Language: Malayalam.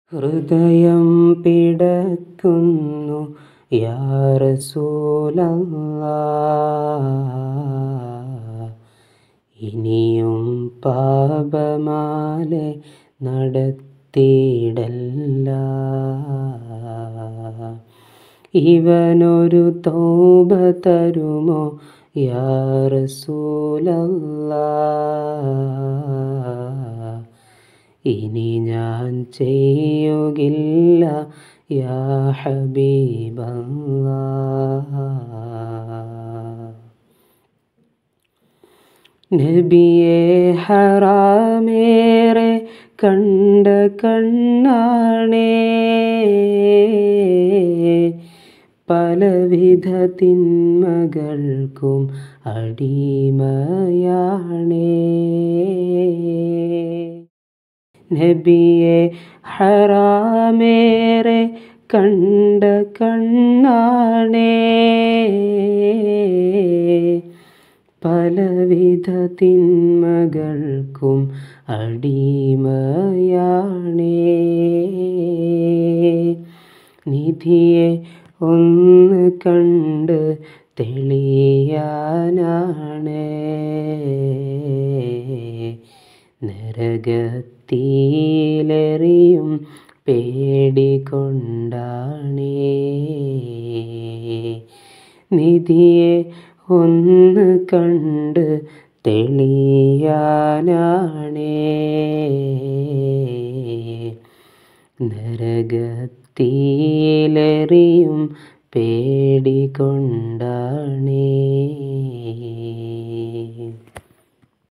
ഹൃദയം പിടക്കുന്നു യാ റസൂലല്ലാ ഇനിയും പാപമാലെ നടത്തിയിടല്ല ഇവനൊരു തൗബ തരുമോ യാ റസൂലല്ലാ ഇനി ഞാൻ ചെയ്യുകില്ല യാ ഹബീബല്ലാ നബിയെ ഹറാമേറെ കണ്ട കണ്ണാണേ പലവിധ തിന്മകൾക്കും അടിമയാണേ നബിയെ ഹറാമേറെ കണ്ട കണ്ണാണേ പലവിധ തിന്മകൾക്കും അടിമയാണേ നിധിയെ ഒന്ന് കണ്ട് തെളിയാനാണ് നരകത്തിലെറിയും പേടികൊണ്ടാണേ നിധിയെ ഒന്ന് കണ്ട് തെളിയാനാണേ നരകത്തിലെറിയും പേടികൊണ്ടാണേ